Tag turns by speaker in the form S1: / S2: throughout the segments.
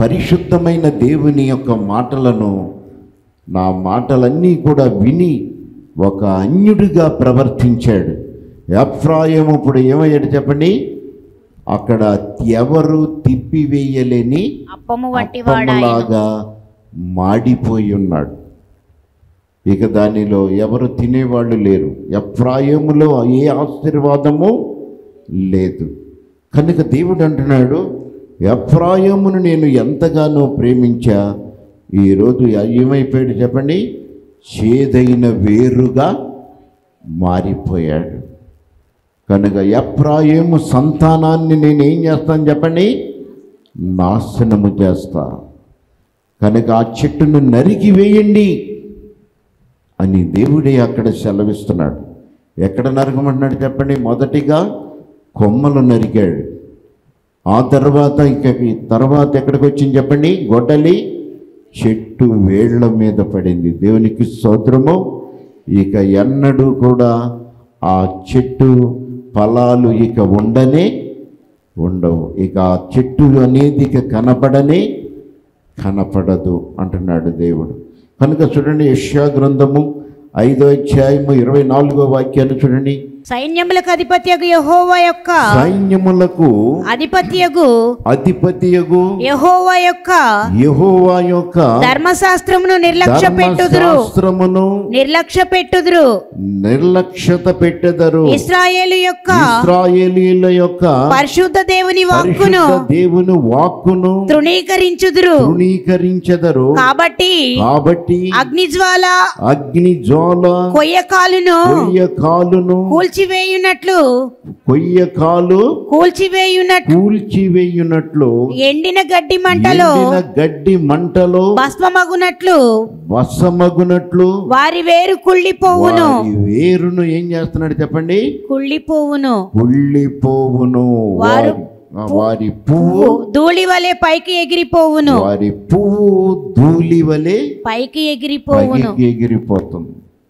S1: పరిశుద్ధమైన దేవుని యొక్క మాటలను నా మాటలన్నీ కూడా విని ఒక అన్యుడిగా ప్రవర్తించాడు ఎఫ్రాయిము ఇప్పుడు ఏమయ్యాడు చెప్పండి అక్కడ ఎవరు తిప్పివేయలేని
S2: అప్పము వంటి వాడాయను
S1: అప్పములాగా మాడిపోయి ఉన్నాడు ఇక దానిలో ఎవరు తినేవాళ్ళు లేరు ఎఫ్రాయిములో ఏ ఆశీర్వాదము లేదు కనుక దేవుడు అంటున్నాడు ఎఫ్రాయిమును నేను ఎంతగానో ప్రేమించా ఈరోజు ఏమైపోయాడు చెప్పండి చేదైన వేరుగా మారిపోయాడు కనుక ఎఫ్రాయిము సంతానాన్ని నేను ఏం చేస్తాను చెప్పండి నాశనము చేస్తా కనుక ఆ చెట్టును నరికి వేయండి అని దేవుడే అక్కడ సెలవిస్తున్నాడు ఎక్కడ నరకమంటున్నాడు చెప్పండి మొదటిగా కొమ్మలు నరికాడు ఆ తర్వాత ఇక ఈ తర్వాత ఎక్కడికి వచ్చింది చెప్పండి గొడ్డలి చెట్టు వేళ్ల మీద పడింది దేవునికి స్తోత్రము ఇక ఎన్నడూ కూడా ఆ చెట్టు ఫలాలు ఇక ఉండనే ఉండవు ఇక ఆ చెట్టు అనేది ఇక కనపడనే కనపడదు అంటున్నాడు దేవుడు కనుక చూడండి యెషయా గ్రంథము ఐదో అధ్యాయము ఇరవై నాలుగో వాక్యాన్ని చూడండి
S2: సైన్యములకు అధిపత్యగు యెహోవా యొక్క
S1: సైన్యములకు
S2: అధిపత్యగు
S1: అధిపతియగు
S2: యెహోవా యొక్క
S1: యెహోవా యొక్క
S2: ధర్మశాస్త్రమును నిర్లక్ష్య పెట్టుదురు
S1: ధర్మశాస్త్రమును
S2: నిర్లక్ష్య పెట్టుదురు
S1: నిర్లక్ష్యత పెట్టెదరు
S2: ఇస్రాయేలు యొక్క
S1: ఇస్రాయేలీల యొక్క
S2: పరిశుద్ధ దేవుని వాక్కును
S1: పరిశుద్ధ దేవుని వాక్కును
S2: తృణీకరించుదురు
S1: తృణీకరించెదరు
S2: కాబట్టి
S1: కాబట్టి
S2: అగ్నిజ్వాల
S1: అగ్ని జ్వాల
S2: కొయ్య కాలును
S1: కొయ్య కాలును
S2: కూల్చివేయునట్లు
S1: కొయ్య కాలు
S2: కూల్చివేయునట్లు
S1: కూల్చివేయునట్లు
S2: ఎండిన గడ్డి మంటలో
S1: ఎండిన గడ్డి మంటలో
S2: భస్మమగునట్లు
S1: వసమగునట్లు
S2: వారి వేరు కుళ్ళిపోవును
S1: వారి వేరును ఏం చేస్తున్నాడు చెప్పండి
S2: కుళ్ళిపోవును
S1: కుళ్ళిపోవును
S2: వారు
S1: వారి వారి పువ్వు
S2: ధూళి వలె పైకి ఎగిరిపోవును
S1: వారి పువ్వు ధూళి వలె
S2: పైకి ఎగిరిపోవును
S1: పైకి ఎగిరిపోతుంది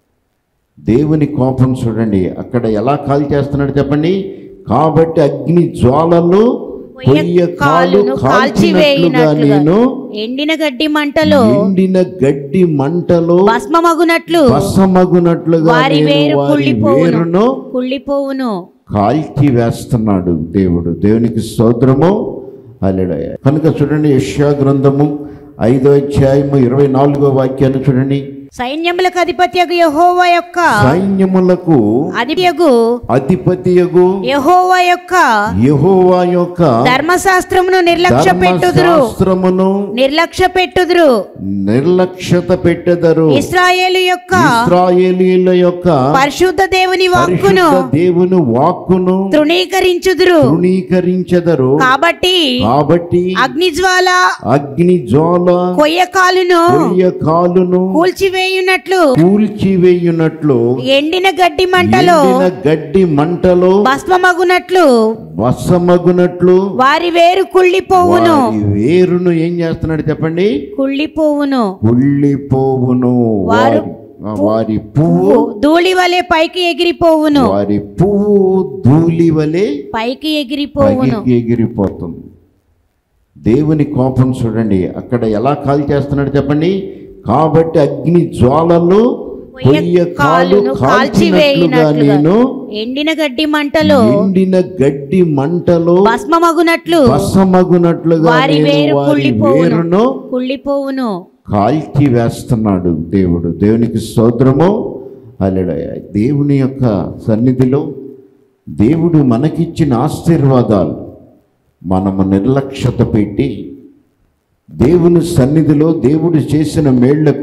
S1: దేవుని కోపం చూడండి అక్కడ ఎలా కాల్ చేస్తున్నాడు చెప్పండి కాబట్టి అగ్ని జ్వాలలు కొయ్య కాలు
S2: కాలును
S1: కాల్చినట్లుగా
S2: కాల్చివేయునట్లుగా
S1: నేను
S2: ఎండిన గడ్డి మంటలో
S1: ఎండిన గడ్డి మంటలో
S2: భస్మమగునట్లు
S1: వసమగునట్లుగా
S2: వారి
S1: నేను
S2: వేరు
S1: వారి
S2: కుళ్ళిపోవును
S1: వేరును
S2: కుళ్ళిపోవును
S1: కాల్చి వేస్తున్నాడు దేవుడు దేవునికి స్తోత్రము అల్లెడయ కనుక చూడండి యెషయా గ్రంథము ఐదో అధ్యాయము ఇరవై నాలుగో వాక్యాన్ని చూడండి
S2: సైన్యములకు అధిపత్యగు యెహోవా యొక్క
S1: సైన్యములకు
S2: అధిపత్యగు
S1: అధిపతియగు
S2: యెహోవా యొక్క
S1: యెహోవా యొక్క
S2: ధర్మశాస్త్రమును నిర్లక్ష్య పెట్టుదురు
S1: ధర్మశాస్త్రమును
S2: నిర్లక్ష్య పెట్టుదురు
S1: నిర్లక్ష్యత పెట్టెదరు
S2: ఇస్రాయేలు యొక్క
S1: ఇస్రాయేలీల యొక్క
S2: పరిశుద్ధ దేవుని వాక్కును
S1: పరిశుద్ధ దేవుని వాక్కును
S2: తృణీకరించుదురు
S1: తృణీకరించెదరు
S2: కాబట్టి
S1: కాబట్టి
S2: అగ్నిజ్వాల
S1: అగ్ని జ్వాల
S2: కొయ్య కాలును
S1: కొయ్య కాలును
S2: కూల్చివేయునట్లు
S1: కూల్చివేయునట్లు
S2: ఎండిన గడ్డి మంటలో
S1: ఎండిన గడ్డి మంటలో
S2: భస్మమగునట్లు
S1: వసమగునట్లు
S2: వారి వేరు కుళ్ళిపోవును
S1: వారి వేరును ఏం చేస్తున్నాడు చెప్పండి
S2: కుళ్ళిపోవును
S1: కుళ్ళిపోవును
S2: వారు
S1: వారి వారి పువ్వు
S2: ధూళి వలె పైకి ఎగిరిపోవును
S1: వారి పువ్వు ధూళి వలె
S2: పైకి ఎగిరిపోవును
S1: పైకి ఎగిరిపోతుంది దేవుని కోపం చూడండి అక్కడ ఎలా కాల్ చేస్తున్నాడు చెప్పండి కాబట్టి అగ్ని జ్వాలలు కొయ్య కాలు
S2: కాలును
S1: కాల్చినట్లుగా
S2: కాల్చివేయునట్లుగా
S1: నేను
S2: ఎండిన గడ్డి మంటలో
S1: ఎండిన గడ్డి మంటలో
S2: భస్మమగునట్లు
S1: వసమగునట్లుగా
S2: వారి
S1: నేను
S2: వేరు
S1: వారి
S2: కుళ్ళిపోవును
S1: వేరును
S2: కుళ్ళిపోవును
S1: కాల్చి వేస్తున్నాడు దేవుడు దేవునికి స్తోత్రము అల్లెడయ దేవుని యొక్క సన్నిధిలో దేవుడు మనకిచ్చిన ఆశీర్వాదాలు మనము నిర్లక్ష్యత పెట్టి దేవుని సన్నిధిలో దేవుడు చేసిన మేళ్లకు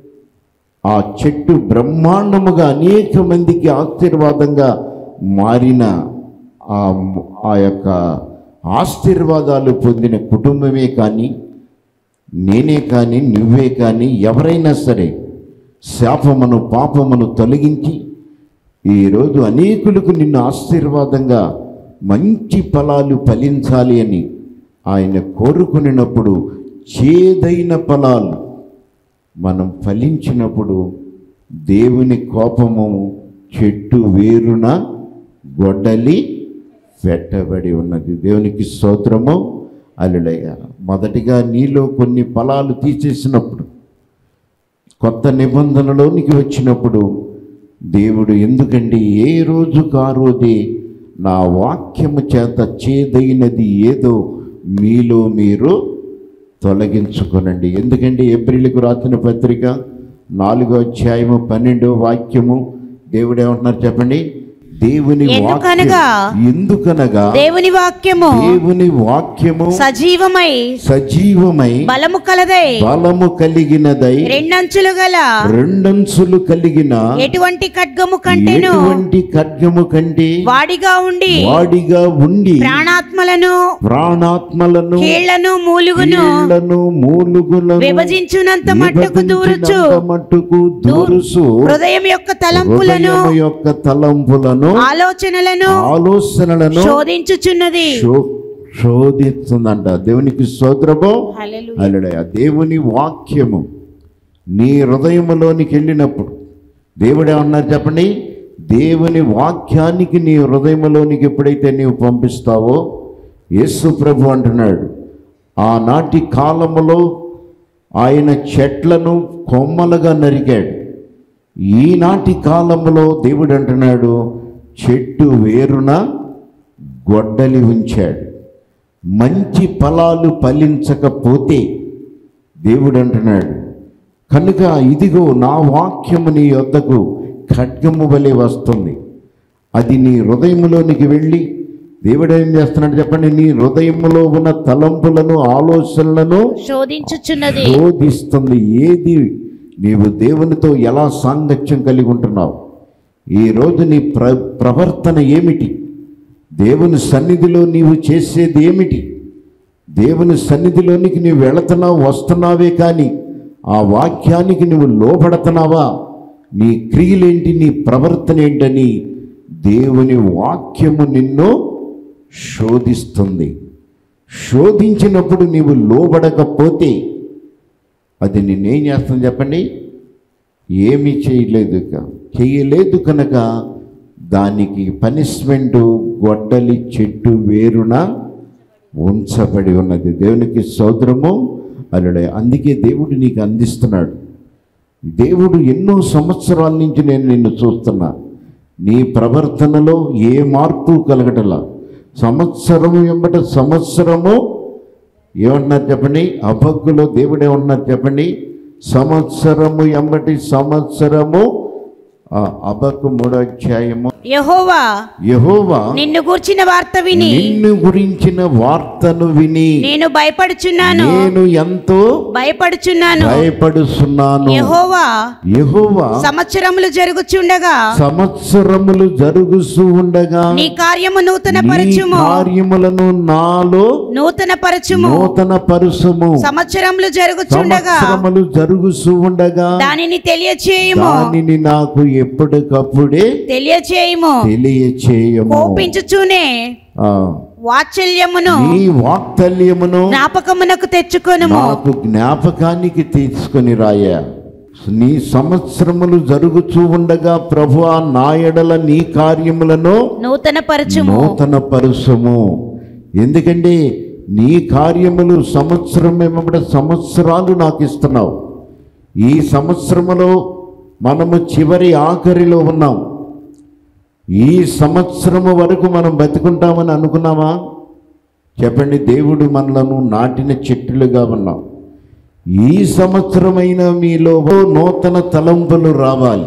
S1: ఆ చెట్టు బ్రహ్మాండముగా అనేక మందికి ఆశీర్వాదంగా మారిన ఆ ఆ యొక్క ఆశీర్వాదాలు పొందిన కుటుంబమే కానీ నేనే కానీ నువ్వే కానీ ఎవరైనా సరే శాపమును పాపమును తొలగించి ఈరోజు అనేకులకు నిన్ను ఆశీర్వాదంగా మంచి ఫలాలు ఫలించాలి అని ఆయన కోరుకునినప్పుడు చేదైన ఫలాలు మనం ఫలించినప్పుడు దేవుని కోపము చెట్టు వేరున గొడ్డలి పెట్టబడి ఉన్నది దేవునికి స్తోత్రము అల్లుడయ్య మొదటిగా నీలో కొన్ని ఫలాలు తీసేసినప్పుడు కొత్త నిబంధనలోనికి వచ్చినప్పుడు దేవుడు ఎందుకండి ఏ రోజుకు ఆ రోజే నా వాక్యము చేత చేదైనది ఏదో మీలో మీరు తొలగించుకోనండి ఎందుకంటే ఏప్రిల్కు రాసిన పత్రిక నాలుగో అధ్యాయము పన్నెండో వాక్యము దేవుడు ఏమంటున్నారు చెప్పండి దేవుని
S2: ఎందుకనగా
S1: వాక్యం ఎందుకనగా
S2: దేవుని వాక్యము
S1: దేవుని వాక్యము
S2: సజీవమై
S1: సజీవమై
S2: బలము కలదై
S1: బలము కలిగినదై
S2: రెండంచులు గల
S1: రెండంచులు కలిగిన
S2: ఎటువంటి ఖడ్గము కంటేను
S1: ఎటువంటి ఖడ్గము కంటే
S2: వాడిగా ఉండి
S1: వాడిగా ఉండి
S2: ప్రాణాత్మలను
S1: ప్రాణాత్మలను
S2: కీళ్లను మూలుగును
S1: కీళ్లను మూలుగులను
S2: విభజించునంత మట్టుకు దూరుచు
S1: విభజించినంత మట్టుకు దూరుసు
S2: హృదయం యొక్క తలంపులను
S1: హృదయము యొక్క తలంపులను
S2: ఆలోచనలను
S1: ఆలోచనలను
S2: శోధించుచున్నది
S1: శో- శోధిస్తుందంట దేవునికి స్తోత్రము
S2: హల్లెలూయా.
S1: అల్లుడయ్య దేవుని వాక్యము నీ హృదయములోనికి వెళ్ళినప్పుడు దేవుడు ఏమన్నారు చెప్పండి దేవుని వాక్యానికి నీ హృదయములోనికి ఎప్పుడైతే నీవు పంపిస్తావో యేసు ప్రభు అంటున్నాడు ఆనాటి కాలములో ఆయన చెట్లను కొమ్మలుగా నరికాడు ఈనాటి కాలంలో దేవుడు అంటున్నాడు చెట్టు వేరున గొడ్డలి ఉంచాడు మంచి ఫలాలు ఫలించకపోతే దేవుడు అంటున్నాడు కనుక ఇదిగో నా వాక్యము నీ యొద్దకు ఖడ్గము వలె వస్తుంది అది నీ హృదయములోనికి వెళ్ళి దేవుడు ఏం చేస్తున్నాడు చెప్పండి నీ హృదయములో ఉన్న తలంపులను ఆలోచనలను
S2: శోధించుచున్నది
S1: శోధిస్తుంది ఏది నీవు దేవునితో ఎలా సాంగత్యం కలిగి ఉంటున్నావు ఈరోజు నీ ప్ర ప్రవర్తన ఏమిటి దేవుని సన్నిధిలో నీవు చేసేది ఏమిటి దేవుని సన్నిధిలోనికి నీవు వెళుతున్నావు వస్తున్నావే కానీ ఆ వాక్యానికి నువ్వు లోపడుతున్నావా నీ క్రియలేంటి నీ ప్రవర్తన ఏంటని దేవుని వాక్యము నిన్ను శోధిస్తుంది శోధించినప్పుడు నీవు లోబడకపోతే అది నిన్నేం చేస్తుంది చెప్పండి ఏమీ చేయలేదు క- చేయలేదు కనుక దానికి పనిష్మెంటు గొడ్డలి చెట్టు వేరున ఉంచబడి ఉన్నది దేవునికి సోదరము అల్లుడే అందుకే దేవుడు నీకు అందిస్తున్నాడు దేవుడు ఎన్నో సంవత్సరాల నుంచి నేను నిన్ను చూస్తున్నా నీ ప్రవర్తనలో ఏ మార్పు కలగటలా సంవత్సరము ఎంబట సంవత్సరము ఏమన్నారు చెప్పండి అభగ్గులో దేవుడు ఏమన్నారు చెప్పండి సంవత్సరము ఎంబటి సంవత్సరము ఆ అబక్కు మూడో అధ్యాయము
S2: యెహోవా
S1: యెహోవా
S2: నిన్ను గూర్చిన వార్త విని
S1: నిన్ను గురించిన వార్తను విని
S2: నేను భయపడుచున్నాను
S1: నేను ఎంతో
S2: భయపడుచున్నాను
S1: భయపడుతున్నాను
S2: యెహోవా
S1: యెహోవా
S2: సంవత్సరములు జరుగుచుండగా
S1: సంవత్సరములు జరుగుతూ ఉండగా
S2: నీ కార్యము నూతన
S1: నీ
S2: పరచుము
S1: కార్యములను నాలో
S2: నూతన పరచుము
S1: నూతన పరుసము
S2: సంవత్సరములు జరుగుచుండగా
S1: సంవత్సరములు జరుగుతూ ఉండగా
S2: దానిని తెలియచేయము
S1: దానిని నాకు ఎప్పటికప్పుడే
S2: తెలియచేయము
S1: తెలియచేయము
S2: కోపించుచూనే
S1: ఆ,
S2: వాత్సల్యమును
S1: నీ వాక్తల్యమును
S2: జ్ఞాపకమునకు తెచ్చుకొనుము
S1: నాకు జ్ఞాపకానికి తీసుకొని రాయా నీ సంవత్సరములు జరుగుతూ ఉండగా ప్రభు నా ఎడల నీ కార్యములను
S2: నూతన పరచుము
S1: నూతన పరుసము ఎందుకంటే నీ కార్యములు సంవత్సరం ఏమబడ సంవత్సరాలు నాకు ఇస్తున్నావు ఈ సంవత్సరములో మనము చివరి ఆఖరిలో ఉన్నాం ఈ సంవత్సరము వరకు మనం బతుకుంటామని అనుకున్నామా చెప్పండి దేవుడు మనలను నాటిన చెట్టులుగా ఉన్నాం ఈ సంవత్సరమైన మీలో నూతన తలంపులు రావాలి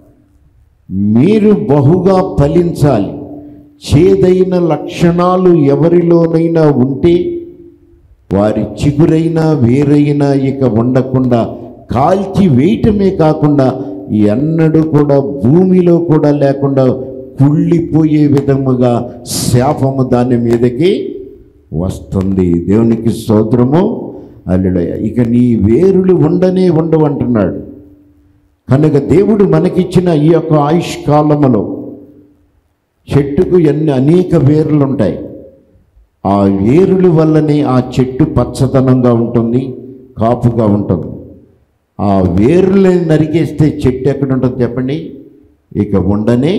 S1: మీరు బహుగా ఫలించాలి చేదైన లక్షణాలు ఎవరిలోనైనా ఉంటే వారి చిగురైనా వేరైనా ఇక ఉండకుండా కాల్చి వేయటమే కాకుండా ఎన్నడూ కూడా భూమిలో కూడా లేకుండా కుళ్ళిపోయే విధముగా శాపము దాని మీదకి వస్తుంది దేవునికి స్తోత్రము అల్లుడయ్య ఇక నీ వేరులు ఉండనే ఉండవంటున్నాడు కనుక దేవుడు మనకిచ్చిన ఈ యొక్క ఆయుష్ కాలములో చెట్టుకు ఎన్ని అనేక వేర్లు ఉంటాయి ఆ వేరుల వల్లనే ఆ చెట్టు పచ్చదనంగా ఉంటుంది కాపుగా ఉంటుంది ఆ వేర్లని నరికేస్తే చెట్టు ఎక్కడ ఉంటుంది చెప్పండి ఇక ఉండనే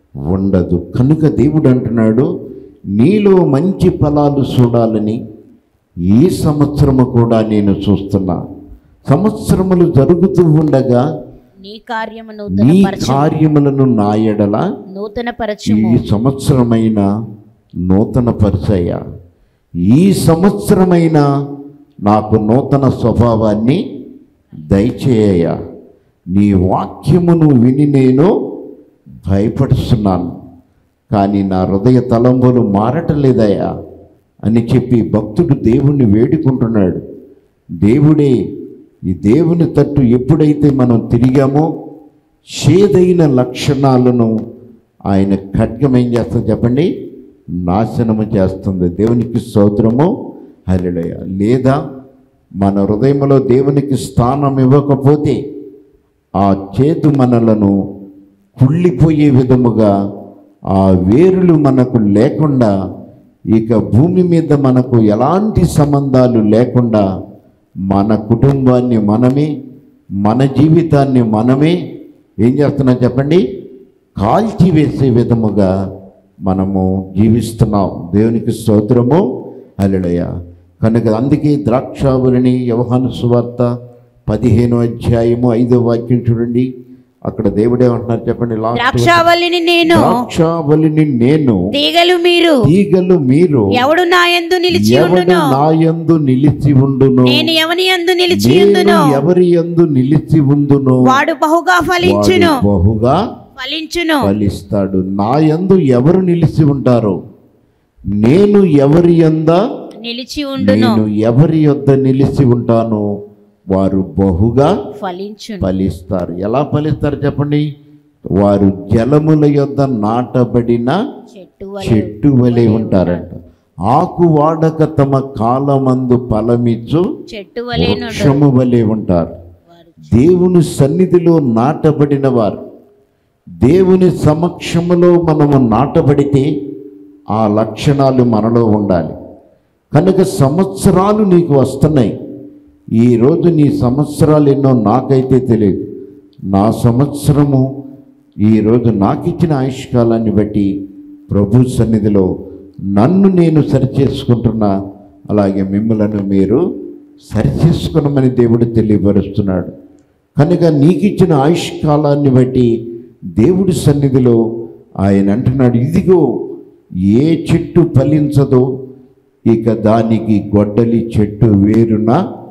S1: ఉండదు కనుక దేవుడు అంటున్నాడు నీలో మంచి ఫలాలు చూడాలని ఈ సంవత్సరము కూడా నేను చూస్తున్నా సంవత్సరములు జరుగుతూ ఉండగా
S2: నీ కార్యము
S1: నీ
S2: నూతన పరచు
S1: కార్యములను నా ఎడల
S2: నూతన
S1: ఈ
S2: పరచుము
S1: సంవత్సరమైన నూతన పరిచయ ఈ సంవత్సరమైన నాకు నూతన స్వభావాన్ని దయచేయ నీ వాక్యమును విని నేను భయపడుతున్నాను కానీ నా హృదయ తలంబులు మారటలేదయ్యా అని చెప్పి భక్తుడు దేవుణ్ణి వేడుకుంటున్నాడు దేవుడే ఈ దేవుని తట్టు ఎప్పుడైతే మనం తిరిగామో చేదైన లక్షణాలను ఆయన ఖడ్గం ఏం చేస్తుంది చెప్పండి నాశనము చేస్తుంది దేవునికి స్తోత్రము హరిడయ లేదా మన హృదయంలో దేవునికి స్థానం ఇవ్వకపోతే ఆ చేతు మనలను కుళ్ళిపోయే విధముగా ఆ వేరులు మనకు లేకుండా ఇక భూమి మీద మనకు ఎలాంటి సంబంధాలు లేకుండా మన కుటుంబాన్ని మనమే మన జీవితాన్ని మనమే ఏం చేస్తున్నాం చెప్పండి కాల్చివేసే విధముగా మనము జీవిస్తున్నాం దేవునికి స్తోత్రము అలడయ కనుక అందుకే ద్రాక్షావళిని వ్యవహాను సువార్త పదిహేను అధ్యాయము ఐదో వాక్యం చూడండి అక్కడ దేవుడేమంటున్నారు చెప్పండి లాస్ట్
S2: ద్రాక్షావల్లిని నేను
S1: ద్రాక్షావళిని నేను
S2: తీగలు మీరు
S1: తీగలు మీరు
S2: ఎవడు నా యందు నిలిచి
S1: ఎవడు
S2: ఉండును
S1: నాయందు నిలిచి ఉండును
S2: నేను ఎవని యందు నిలిచి
S1: నేను
S2: ఉందును
S1: ఎవరి యందు నిలిచి ఉండును
S2: వాడు బహుగా
S1: వాడు
S2: ఫలించును
S1: బహుగా
S2: ఫలించును
S1: ఫలిస్తాడు నా యందు ఎవరు నిలిచి ఉంటారో నేను ఎవరి యంద
S2: నిలిచి ఉండును
S1: నేను ఎవరి యొద్ద నిలిచి ఉంటానో వారు బహుగా
S2: ఫలించును
S1: ఫలిస్తారు ఎలా ఫలిస్తారు చెప్పండి వారు జలముల యొద్ద నాటబడిన
S2: చెట్టు వలె
S1: చెట్టు వలె ఉంటారంట ఆకు వాడక తమ కాలమందు ఫలమిచ్చు
S2: చెట్టు వలె నుండు
S1: వృక్షము వలె ఉంటారు
S2: వారు
S1: దేవుని సన్నిధిలో నాటబడిన వారు దేవుని సమక్షములో మనము నాటబడితే ఆ లక్షణాలు మనలో ఉండాలి కనుక సంవత్సరాలు నీకు వస్తున్నాయి ఈరోజు నీ సంవత్సరాలు ఎన్నో నాకైతే తెలియదు నా సంవత్సరము ఈరోజు నాకు ఇచ్చిన ఆయుష్కాలాన్ని బట్టి ప్రభు సన్నిధిలో నన్ను నేను సరిచేసుకుంటున్నా అలాగే మిమ్మలను మీరు సరిచేసుకునమని దేవుడు తెలియపరుస్తున్నాడు కనుక నీకు ఇచ్చిన ఆయుష్కాలాన్ని బట్టి దేవుడి సన్నిధిలో ఆయన అంటున్నాడు ఇదిగో ఏ చెట్టు ఫలించదో ఇక దానికి గొడ్డలి చెట్టు వేరున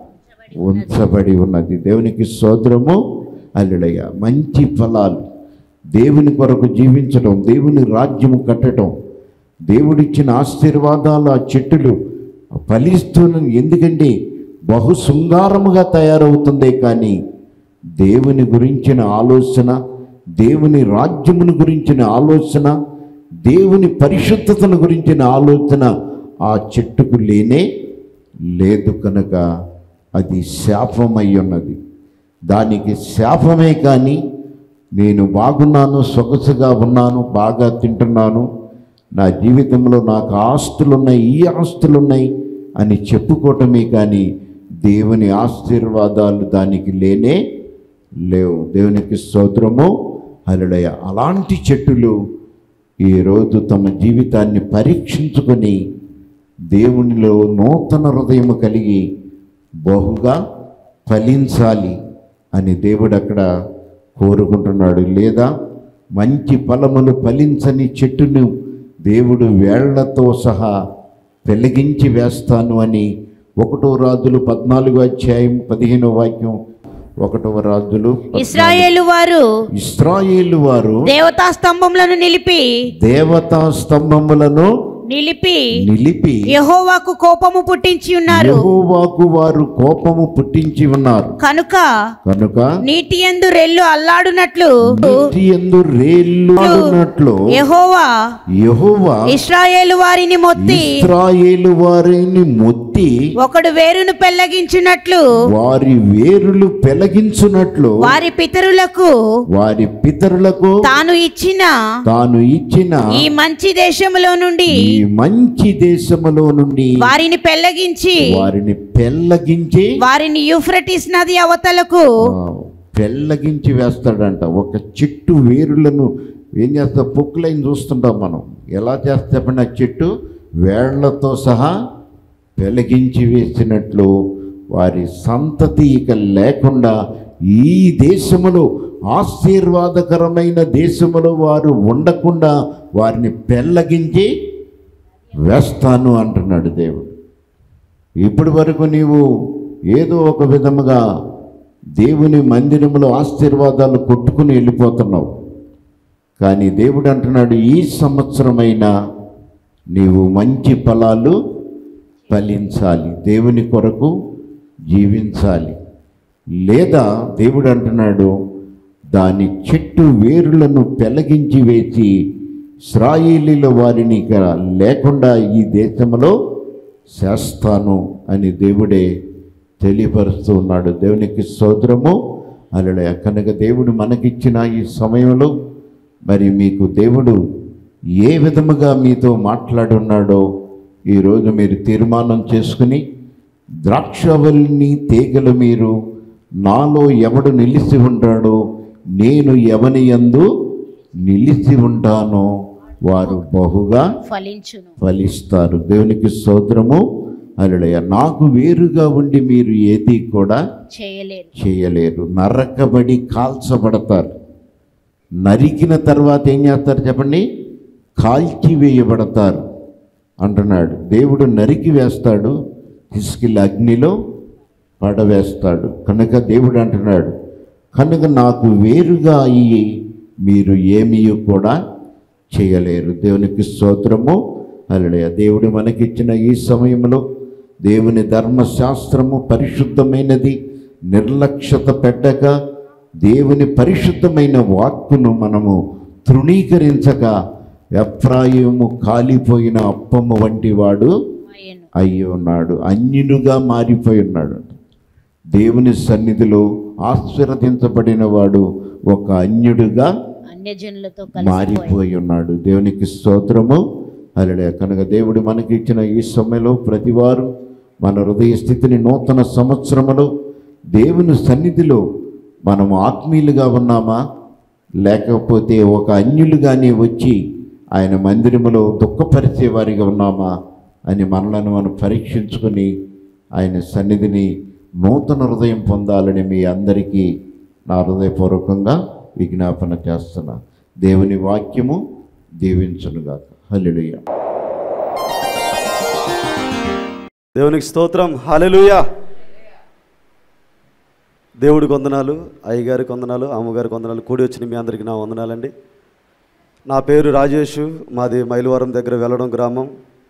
S1: ఉంచబడి ఉన్నది దేవునికి సోదరము అల్లుడయ్య మంచి ఫలాలు దేవుని కొరకు జీవించడం దేవుని రాజ్యము కట్టడం దేవుడిచ్చిన ఆశీర్వాదాలు ఆ చెట్టులు ఫలిస్తున్న ఎందుకంటే బహు శృంగారముగా తయారవుతుందే కానీ దేవుని గురించిన ఆలోచన దేవుని రాజ్యమును గురించిన ఆలోచన దేవుని పరిశుద్ధతను గురించిన ఆలోచన ఆ చెట్టుకు లేనే లేదు కనుక అది శాపమై ఉన్నది దానికి శాపమే కానీ నేను బాగున్నాను సొగసుగా ఉన్నాను బాగా తింటున్నాను నా జీవితంలో నాకు ఆస్తులున్నాయి ఈ ఆస్తులున్నాయి అని చెప్పుకోవటమే కానీ దేవుని ఆశీర్వాదాలు దానికి లేనే లేవు దేవునికి స్తోత్రము హరుడయ అలాంటి చెట్టులు ఈరోజు తమ జీవితాన్ని పరీక్షించుకొని దేవునిలో నూతన హృదయము కలిగి బహుగా ఫలించాలి అని దేవుడు అక్కడ కోరుకుంటున్నాడు లేదా మంచి ఫలములు ఫలించని చెట్టును దేవుడు వేళ్లతో సహా వెలిగించి వేస్తాను అని ఒకటో రాజులు పద్నాలుగో అధ్యాయం పదిహేనో వాక్యం ఒకటవ రాజులు
S2: ఇస్రాయేలు వారు
S1: ఇస్రాయేలు వారు
S2: దేవతా స్తంభములను నిలిపి
S1: దేవతా స్తంభములను
S2: నిలిపి
S1: నిలిపి
S2: యెహోవాకు కోపము పుట్టించి ఉన్నారు
S1: యెహోవాకు వారు కోపము పుట్టించి ఉన్నారు
S2: కనుక
S1: కనుక
S2: నీటి యందు రెల్లు అల్లాడునట్లు
S1: నీటి యందు రేళ్ళు ఆడునట్లు
S2: యెహోవా
S1: యెహోవా
S2: ఇస్రాయేలు వారిని మొత్తి
S1: ఇస్రాయేలు వారిని మొత్తి
S2: ఒకడు వేరును పెళ్లగించున్నట్లు
S1: వారి వేరులు పెలగించునట్లు
S2: వారి పితరులకు
S1: వారి పితరులకు
S2: తాను ఇచ్చిన
S1: తాను ఇచ్చిన
S2: ఈ మంచి దేశములో నుండి
S1: ఈ మంచి దేశములో నుండి
S2: వారిని పెళ్లగించి
S1: వారిని పెల్లగించి
S2: వారిని యూఫ్రటిస్ నది అవతలకు
S1: ఆ, పెళ్ళగించి వేస్తాడంట ఒక చెట్టు వేరులను ఏం చేస్తా పొక్కులైన చూస్తుంటాం మనం ఎలా చేస్తా చెప్పండి ఆ చెట్టు వేళ్లతో సహా వెలిగించి వేసినట్లు వారి సంతతి ఇక లేకుండా ఈ దేశములో ఆశీర్వాదకరమైన దేశములో వారు ఉండకుండా వారిని పెళ్ళగించి వేస్తాను అంటున్నాడు దేవుడు ఇప్పటి వరకు నీవు ఏదో ఒక విధముగా దేవుని మందిరంలో ఆశీర్వాదాలు కొట్టుకుని వెళ్ళిపోతున్నావు కానీ దేవుడు అంటున్నాడు ఈ సంవత్సరమైనా నీవు మంచి ఫలాలు ఫలించాలి దేవుని కొరకు జీవించాలి లేదా దేవుడు అంటున్నాడు దాని చెట్టు వేరులను పెలగించి వేసి ఇస్రాయేలీల వారిని ఇక లేకుండా ఈ దేశంలో చేస్తాను అని దేవుడే తెలియపరుస్తూ ఉన్నాడు దేవునికి స్తోత్రము అలా కనుక దేవుడు మనకిచ్చిన ఈ సమయంలో మరి మీకు దేవుడు ఏ విధముగా మీతో మాట్లాడున్నాడో ఈరోజు మీరు తీర్మానం చేసుకుని ద్రాక్షవల్ని తీగలు మీరు నాలో ఎవడు నిలిచి ఉంటాడో నేను ఎవని యందు నిలిచి ఉంటానో వారు బహుగా
S2: ఫలించును
S1: ఫలిస్తారు దేవునికి స్తోత్రము అలడయ నాకు వేరుగా ఉండి మీరు ఏది కూడా
S2: చేయలేరు
S1: చేయలేరు నరకబడి కాల్చబడతారు నరికిన తర్వాత ఏం చేస్తారు చెప్పండి కాల్చివేయబడతారు అంటున్నాడు దేవుడు నరికి వేస్తాడు తీసుకెళ్ళి అగ్నిలో పడవేస్తాడు కనుక దేవుడు అంటున్నాడు కనుక నాకు వేరుగా అయ్యి మీరు ఏమీ కూడా చేయలేరు దేవునికి స్తోత్రము అలడయ దేవుడు మనకిచ్చిన ఈ సమయంలో దేవుని ధర్మశాస్త్రము పరిశుద్ధమైనది నిర్లక్ష్యత పెట్టక దేవుని పరిశుద్ధమైన వాక్కును మనము తృణీకరించక ఎఫ్రాయిము కాలిపోయిన అప్పమ్మ వంటి వాడు
S2: ఆయను
S1: అయ్యి ఉన్నాడు అన్యుడుగా మారిపోయి ఉన్నాడు దేవుని సన్నిధిలో ఆశీర్వదించబడిన వాడు ఒక అన్యుడుగా
S2: అన్యజనులతో కలిసిపోయి
S1: మారిపోయి ఉన్నాడు దేవునికి స్తోత్రము అలడే కనుక దేవుడు మనకి ఇచ్చిన ఈ సమయంలో ప్రతివారు మన హృదయ స్థితిని నూతన సంవత్సరములో దేవుని సన్నిధిలో మనం ఆత్మీయులుగా ఉన్నామా లేకపోతే ఒక అన్యులుగానే వచ్చి ఆయన మందిరములో దుఃఖపరిచే వారిగా ఉన్నామా అని మనలను మనం పరీక్షించుకొని ఆయన సన్నిధిని నూతన హృదయం పొందాలని మీ అందరికీ నా హృదయపూర్వకంగా విజ్ఞాపన చేస్తున్నా దేవుని వాక్యము దీవించునుగాక హల్లెలూయా
S3: దేవునికి స్తోత్రం హల్లెలూయా దేవుడికి వందనాలు అయ్యగారికి వందనాలు అమ్మగారికి వందనాలు కూడి వచ్చిన మీ అందరికీ నా వందనాలండి నా పేరు రాజేష్ మాది మైలవరం దగ్గర వెళ్ళడం గ్రామం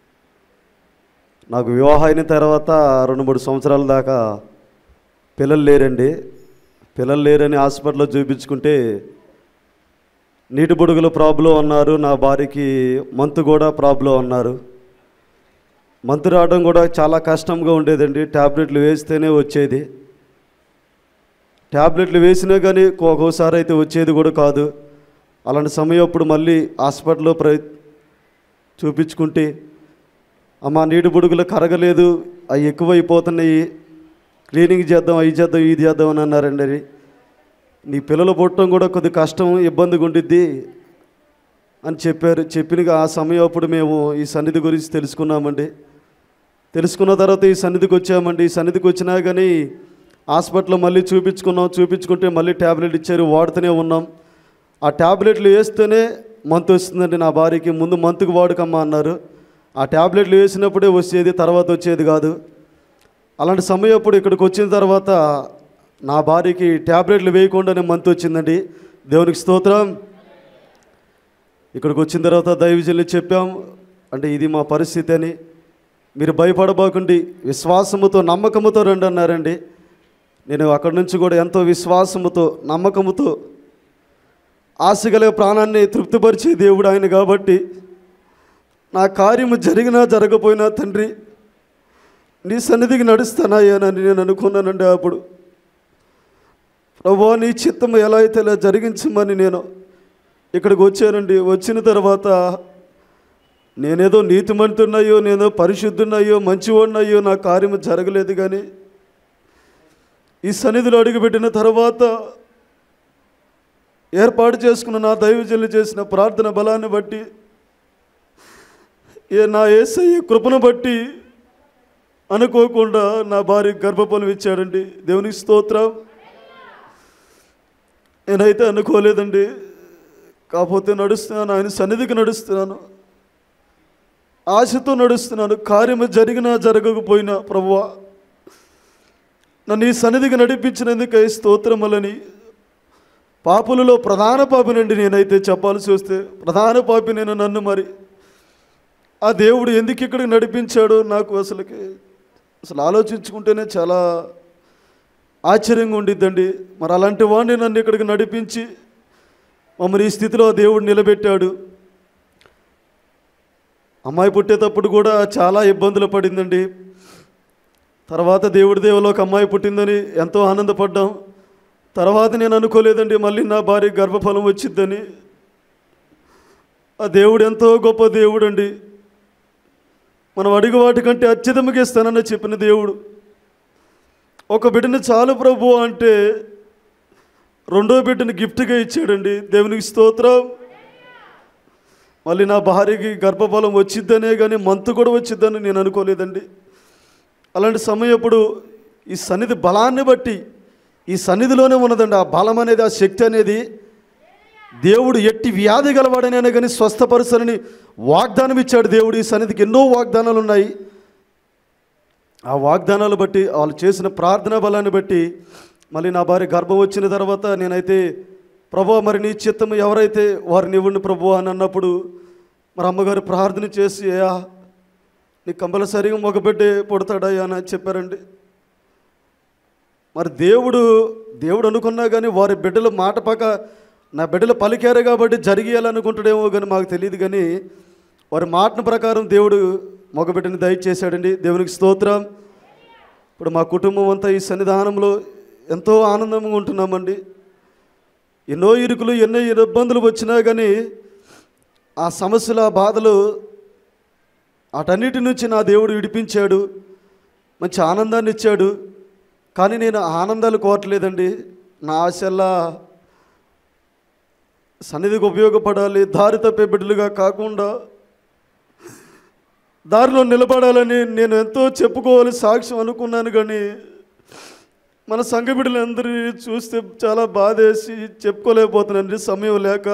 S3: నాకు వివాహం అయిన తర్వాత రెండు మూడు సంవత్సరాల దాకా పిల్లలు లేరండి పిల్లలు లేరని హాస్పిటల్లో చూపించుకుంటే నీటి బుడుగుల ప్రాబ్లం అన్నారు నా భార్యకి మంతు కూడా ప్రాబ్లం అన్నారు మంతు రావడం కూడా చాలా కష్టంగా ఉండేదండి ట్యాబ్లెట్లు వేస్తేనే వచ్చేది ట్యాబ్లెట్లు వేసినా కానీ ఒక్కోసారి అయితే వచ్చేది కూడా కాదు అలాంటి సమయం అప్పుడు మళ్ళీ హాస్పిటల్లో ప్ర చూపించుకుంటే అమ్మ నీటి బుడుగులు కరగలేదు అవి ఎక్కువైపోతున్నాయి క్లీనింగ్ చేద్దాం అవి చేద్దాం ఇది చేద్దాం అని అన్నారండి అది నీ పిల్లలు పుట్టడం కూడా కొద్ది కష్టం ఇబ్బందిగా ఉండిద్ది అని చెప్పారు చెప్పిన ఆ సమయం అప్పుడు మేము ఈ సన్నిధి గురించి తెలుసుకున్నామండి తెలుసుకున్న తర్వాత ఈ సన్నిధికి వచ్చామండి ఈ సన్నిధికి వచ్చినా కానీ హాస్పిటల్లో మళ్ళీ చూపించుకున్నాం చూపించుకుంటే మళ్ళీ ట్యాబ్లెట్ ఇచ్చారు వాడుతూనే ఉన్నాం ఆ ట్యాబ్లెట్లు వేస్తేనే మంత్ వస్తుందండి నా భార్యకి ముందు మంత్కి వాడుకమ్మా అన్నారు ఆ ట్యాబ్లెట్లు వేసినప్పుడే వచ్చేది తర్వాత వచ్చేది కాదు అలాంటి సమయం అప్పుడు ఇక్కడికి వచ్చిన తర్వాత నా భార్యకి ట్యాబ్లెట్లు వేయకుండానే మంత్ వచ్చిందండి దేవునికి స్తోత్రం ఇక్కడికి వచ్చిన తర్వాత దైవజనులు చెప్పాం అంటే ఇది మా పరిస్థితి అని మీరు భయపడబోకండి విశ్వాసముతో నమ్మకముతో రండి అన్నారండి నేను అక్కడి నుంచి కూడా ఎంతో విశ్వాసముతో నమ్మకముతో ఆశగల ప్రాణాన్ని తృప్తిపరిచే దేవుడు ఆయన కాబట్టి నా కార్యము జరిగినా జరగపోయినా తండ్రి నీ సన్నిధికి నడుస్తానాయనని నేను అనుకున్నానండి అప్పుడు ప్రభా నీ చిత్తము ఎలా అయితే ఇలా జరిగించమని నేను ఇక్కడికి వచ్చానండి వచ్చిన తర్వాత నేనేదో నీతిమంతున్నాయో నేనో పరిశుద్ధున్నాయో మంచివాడినయ్యో నా కార్యము జరగలేదు కానీ ఈ సన్నిధిలో అడుగుపెట్టిన తర్వాత ఏర్పాటు చేసుకున్న నా దైవజనులు చేసిన ప్రార్థన బలాన్ని బట్టి ఏ నా ఏసయ్య కృపను బట్టి అనుకోకుండా నా భార్య గర్భఫలం ఇచ్చాడండి దేవునికి స్తోత్రం నేనైతే అనుకోలేదండి కాకపోతే నడుస్తున్నాను ఆయన సన్నిధికి నడుస్తున్నాను ఆశతో నడుస్తున్నాను కార్యము జరిగినా జరగకపోయినా ప్రభువా నన్ను ఈ సన్నిధికి నడిపించినందుకై స్తోత్రములని పాపులలో ప్రధాన పాపినండి నేనైతే చెప్పాల్సి వస్తే ప్రధాన పాపి నేను నన్ను మరి ఆ దేవుడు ఎందుకు ఇక్కడికి నడిపించాడో నాకు అసలుకి అసలు ఆలోచించుకుంటేనే చాలా ఆశ్చర్యంగా ఉండిద్దండి మరి అలాంటి వాడిని నన్ను ఇక్కడికి నడిపించి మమ్మల్ని ఈ స్థితిలో ఆ దేవుడు నిలబెట్టాడు అమ్మాయి పుట్టేటప్పుడు కూడా చాలా ఇబ్బందులు పడిందండి తర్వాత దేవుడి దేవులో ఒక అమ్మాయి పుట్టిందని ఎంతో ఆనందపడ్డాం తర్వాత నేను అనుకోలేదండి మళ్ళీ నా భార్య గర్భఫలం వచ్చిద్దని ఆ దేవుడు ఎంతో గొప్ప దేవుడు అండి మనం అడిగి వాటికంటే అత్యధికంగా ఇస్తానని చెప్పిన దేవుడు ఒక బిడ్డని చాలు ప్రభు అంటే రెండో బిడ్డని గిఫ్ట్గా ఇచ్చాడండి దేవునికి స్తోత్రం మళ్ళీ నా భార్యకి గర్భఫలం వచ్చిద్దనే కానీ మంతు కూడా వచ్చిద్దని నేను అనుకోలేదండి అలాంటి సమయం అప్పుడు ఈ సన్నిధి బలాన్ని బట్టి ఈ సన్నిధిలోనే ఉన్నదండి ఆ బలం అనేది ఆ శక్తి అనేది దేవుడు ఎట్టి వ్యాధి గలవాడనైనా కానీ స్వస్థపరుసనని వాగ్దానం ఇచ్చాడు దేవుడు ఈ సన్నిధికి ఎన్నో వాగ్దానాలు ఉన్నాయి ఆ వాగ్దానాలు బట్టి వాళ్ళు చేసిన ప్రార్థనా బలాన్ని బట్టి మళ్ళీ నా భార్య గర్భం వచ్చిన తర్వాత నేనైతే ప్రభు మరి నీ చిత్తం ఎవరైతే వారిని ఇవ్వండి ప్రభు అని అన్నప్పుడు మరి అమ్మగారు ప్రార్థన చేసి అయ్యా నీ కంపల్సరిగా మగ బిడ్డే పుడతాడయ్యా అని చెప్పారండి మరి దేవుడు దేవుడు అనుకున్నా కానీ వారి బిడ్డల మాట పక్క నా బిడ్డలు పలికారు కాబట్టి జరిగేయాలనుకుంటాడేమో కానీ మాకు తెలియదు కానీ వారి మాటను ప్రకారం దేవుడు మగబిడ్డని దయచేశాడండి దేవునికి స్తోత్రం ఇప్పుడు మా కుటుంబం అంతా ఈ సన్నిధానంలో ఎంతో ఆనందంగా ఉంటున్నామండి ఎన్నో ఇరుకులు ఎన్నో ఇబ్బందులు వచ్చినా కానీ ఆ సమస్యల ఆ బాధలు అటన్నిటి నుంచి నా దేవుడు విడిపించాడు మంచి ఆనందాన్ని ఇచ్చాడు కానీ నేను ఆనందాలు కోరట్లేదండి నా ఆశల్లా సన్నిధికి ఉపయోగపడాలి దారి తప్పే బిడ్డలుగా కాకుండా దారిలో నిలబడాలని నేను ఎంతో చెప్పుకోవాలి సాక్ష్యం అనుకున్నాను కానీ మన సంఘ బిడ్డలందరినీ చూస్తే చాలా బాధేసి చెప్పుకోలేకపోతున్నానండి సమయం లేక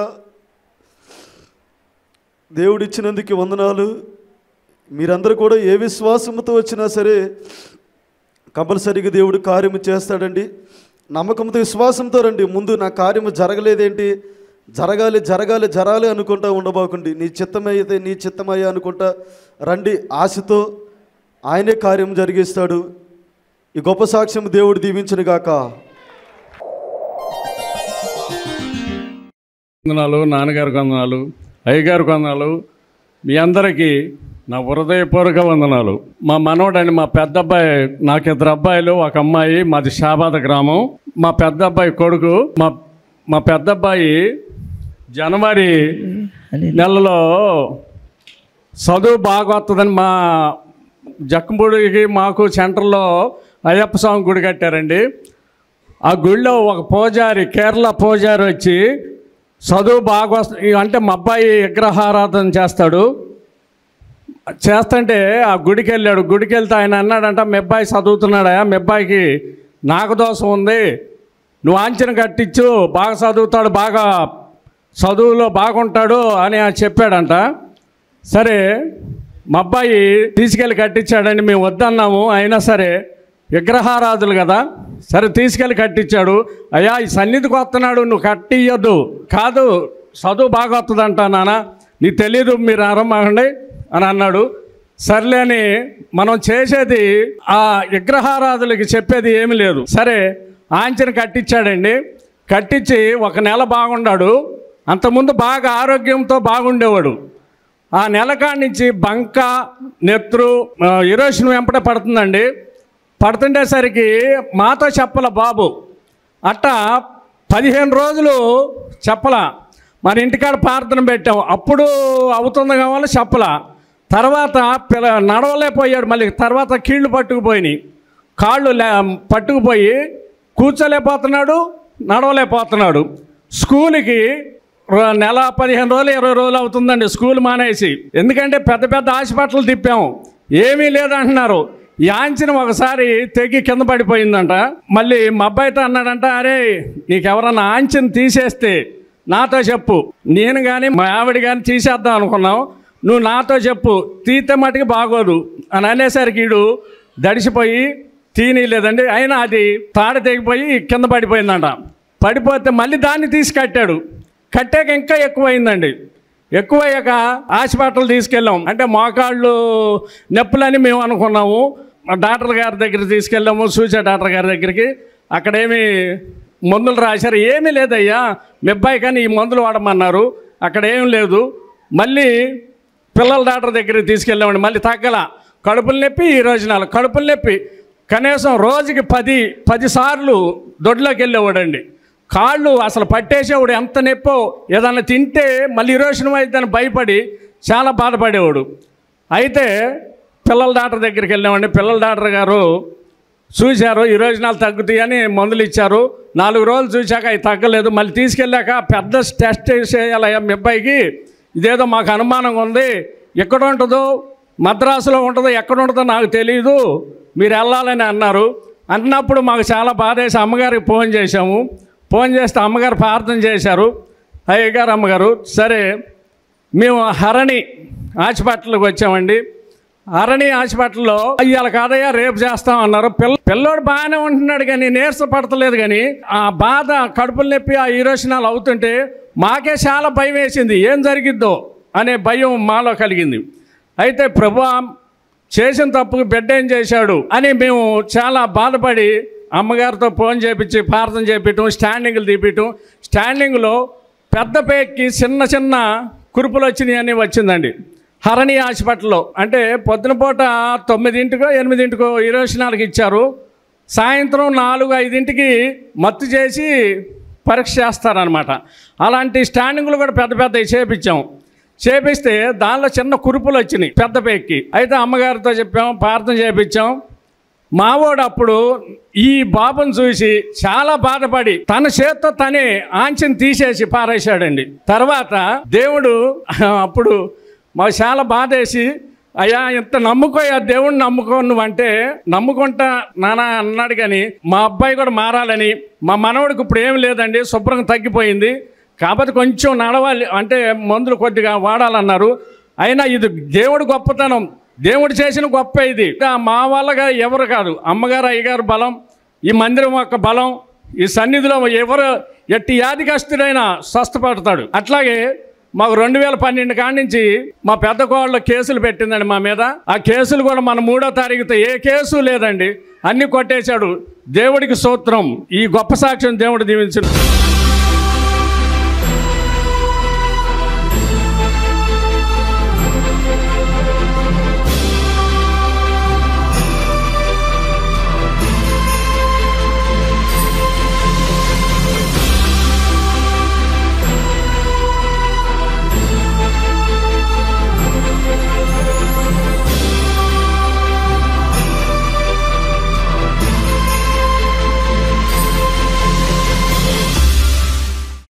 S3: దేవుడిచ్చినందుకు వందనాలు మీరందరూ కూడా ఏ విశ్వాసంతో వచ్చినా సరే కంపల్సరీగా దేవుడు కార్యము చేస్తాడండి నమ్మకంతో విశ్వాసంతో రండి ముందు నా కార్యము జరగలేదేంటి జరగాలి జరగాలి జరాలి అనుకుంటా ఉండబోకండి నీ చిత్తమైతే నీ చిత్తమయ్యా అనుకుంటా రండి ఆశతో ఆయనే కార్యం జరిగిస్తాడు ఈ గొప్ప సాక్ష్యం దేవుడు దీవించను గాక
S4: వందనాలు నాన్నగారికి వందనాలు అయ్యగారికి వందనాలు మీ అందరికీ నా హృదయపూర్వక వందనాలు మా మనవడని మా పెద్ద అబ్బాయి నాకు ఇద్దరు అబ్బాయిలు ఒక అమ్మాయి మాది షాబాద్ గ్రామం మా పెద్ద అబ్బాయి కొడుకు మా మా పెద్ద అబ్బాయి జనవరి నెలలో చదువు బాగా వస్తుందని మా జక్కంపూడికి మాకు సెంటర్లో అయ్యప్ప స్వామి గుడి కట్టారండి ఆ గుడిలో ఒక పూజారి కేరళ పూజారి వచ్చి చదువు బాగా వస్తు అంటే మా అబ్బాయి విగ్రహారాధన చేస్తాడు చేస్తుంటే ఆ గుడికి వెళ్ళాడు గుడికి వెళ్తే ఆయన అన్నాడంట మీ అబ్బాయి చదువుతున్నాడా మీ అబ్బాయికి నాగదోషం ఉంది నువ్వు ఆంచన కట్టించు బాగా చదువుతాడు బాగా చదువులో బాగుంటాడు అని ఆయన చెప్పాడంట సరే మా అబ్బాయి తీసుకెళ్ళి కట్టించాడని మేము వద్దన్నాము అయినా సరే విగ్రహారాధులు కదా సరే తీసుకెళ్ళి కట్టించాడు అయ్యా ఈ సన్నిధికి వస్తున్నాడు నువ్వు కట్టియొద్దు కాదు చదువు బాగా వస్తుందంట నాన్న నీకు తెలీదు మీరు ఆరంభండి అని అన్నాడు సర్లే అని మనం చేసేది ఆ విగ్రహారాధులకి చెప్పేది ఏమీ లేదు సరే ఆంచన కట్టించాడండి కట్టించి ఒక నెల బాగున్నాడు అంతకుముందు బాగా ఆరోగ్యంతో బాగుండేవాడు ఆ నెల కాడి నుంచి బంక నెత్రు ఇరోషన్ వెంపడే పడుతుందండి పడుతుండేసరికి మాతో చెప్పల బాబు అట్టా పదిహేను రోజులు చెప్పల మన ఇంటికాడ ప్రార్థన పెట్టాం అప్పుడు అవుతుంది కావాలి చెప్పల తర్వాత పిల్ల నడవలేకపోయాడు మళ్ళీ తర్వాత కీళ్ళు పట్టుకుపోయినాయి కాళ్ళు లే పట్టుకుపోయి కూర్చోలేకపోతున్నాడు నడవలేకపోతున్నాడు స్కూల్కి ర- నెల పదిహేను రోజులు ఇరవై రోజులు అవుతుందండి స్కూల్ మానేసి ఎందుకంటే పెద్ద పెద్ద హాస్పిటల్ తిప్పాము ఏమీ లేదంటున్నారు ఈ ఆంచిన ఒకసారి తెగి కింద పడిపోయిందంట మళ్ళీ మా అబ్బాయితో అన్నాడంట అరే నీకెవరన్నా ఆంచిన తీసేస్తే నాతో చెప్పు నేను కానీ మా ఆవిడ కానీ తీసేద్దాం అనుకున్నాం నువ్వు నాతో చెప్పు తీతే మటుకు బాగోదు అని అనేసరికి వీడు దడిసిపోయి తీయలేదండి అయినా అది తాడ తెగిపోయి కింద పడిపోయిందంట పడిపోతే మళ్ళీ దాన్ని తీసి కట్టాడు కట్టాక ఇంకా ఎక్కువైందండి ఎక్కువయ్యాక హాస్పిటల్ తీసుకెళ్ళాం అంటే మోకాళ్ళు నొప్పులని మేము అనుకున్నాము మా డాక్టర్ గారి దగ్గర తీసుకెళ్ళాము సూచే డాక్టర్ గారి దగ్గరికి అక్కడేమి మందులు రాశారు ఏమీ లేదయ్యా మీ అబ్బాయి కానీ ఈ మందులు వాడమన్నారు అక్కడ ఏం లేదు మళ్ళీ పిల్లల డాక్టర్ దగ్గరికి తీసుకెళ్ళామండి మళ్ళీ తగ్గల కడుపులు నొప్పి ఈ రోజు నాలుగు కడుపులు నొప్పి కనీసం రోజుకి పది పది సార్లు దొడ్లోకి వెళ్ళేవాడండి కాళ్ళు అసలు పట్టేసేవాడు ఎంత నొప్పో ఏదన్నా తింటే మళ్ళీ ఇరోషనం అయితే భయపడి చాలా బాధపడేవాడు అయితే పిల్లల డాక్టర్ దగ్గరికి వెళ్ళామండి పిల్లల డాక్టర్ గారు చూశారు ఈ రోజు నాలుగు తగ్గుతాయని మందులు ఇచ్చారు నాలుగు రోజులు చూశాక అవి తగ్గలేదు మళ్ళీ తీసుకెళ్ళాక పెద్ద టెస్ట్ చేయాలయ్యా మీ అబ్బాయికి ఇదేదో మాకు అనుమానంగా ఉంది ఎక్కడ ఉంటుందో మద్రాసులో ఉంటుందో ఎక్కడ ఉంటుందో నాకు తెలియదు మీరు వెళ్ళాలని అన్నారు అన్నప్పుడు మాకు చాలా బాధేసి అమ్మగారికి ఫోన్ చేశాము ఫోన్ చేస్తే అమ్మగారు ప్రార్థన చేశారు అయ్యగారు అమ్మగారు సరే మేము హరణి హాస్పిటల్కి వచ్చామండి హరణి హాస్పిటల్లో ఇవాళ కాదయ్యా రేపు చేస్తాం అన్నారు పిల్ల పిల్లోడు బాగానే ఉంటున్నాడు కానీ నీరస పడతలేదు కానీ ఆ బాధ కడుపులు నొప్పి ఆ ఈరోషనాలు అవుతుంటే మాకే చాలా భయం వేసింది ఏం జరిగిద్దో అనే భయం మాలో కలిగింది అయితే ప్రభు చేసిన తప్పుకు బిడ్డ ఏం చేశాడు అని మేము చాలా బాధపడి అమ్మగారితో ఫోన్ చేపించి ప్రార్థన చేపించడం స్టాండింగ్లు తీపియటం స్టాండింగ్లో పెద్ద పేక్కి చిన్న చిన్న కురుపులు వచ్చినాయి అని వచ్చిందండి హరణి హాస్పిటల్లో అంటే పొద్దున పూట తొమ్మిదింటికో ఎనిమిదింటికో ఇరవై నాలుగు ఇచ్చారు సాయంత్రం నాలుగు ఐదింటికి మత్తు చేసి పరీక్ష చేస్తారనమాట అలాంటి స్టాండింగ్లు కూడా పెద్ద పెద్దవి చేపించాం చేపిస్తే దానిలో చిన్న కురుపులు వచ్చినాయి పెద్ద పేక్కి అయితే అమ్మగారితో చెప్పాం ప్రార్థన చేపించాం మావోడు అప్పుడు ఈ బాబుని చూసి చాలా బాధపడి తన చేత్తో తనే ఆంచెని తీసేసి పారేశాడండి తర్వాత దేవుడు అప్పుడు మాకు చాలా బాధేసి అయ్యా ఇంత నమ్ముకోయా దేవుడిని నమ్ముకో నువ్వు అంటే నమ్ముకుంటా నాన్న అన్నాడు కానీ మా అబ్బాయి కూడా మారాలని మా మనవడికి ఇప్పుడు ఏం లేదండి శుభ్రంగా తగ్గిపోయింది కాబట్టి కొంచెం నడవాలి అంటే మందులు కొద్దిగా వాడాలన్నారు అయినా ఇది దేవుడి గొప్పతనం దేవుడు చేసిన గొప్ప ఇది ఆ మా వాళ్ళగా ఎవరు కాదు అమ్మగారు అయ్యగారు బలం ఈ మందిరం యొక్క బలం ఈ సన్నిధిలో ఎవరు ఎట్టి యాదికస్తుడైనా స్వస్థపడతాడు అట్లాగే మాకు రెండు వేల పన్నెండు కాడి నుంచి మా పెద్ద కోళ్ళ కేసులు పెట్టిందండి మా మీద ఆ కేసులు కూడా మన మూడో తారీఖుతో ఏ కేసు లేదండి అన్ని కొట్టేశాడు దేవుడికి సూత్రం ఈ గొప్ప సాక్ష్యం దేవుడు దీవించిన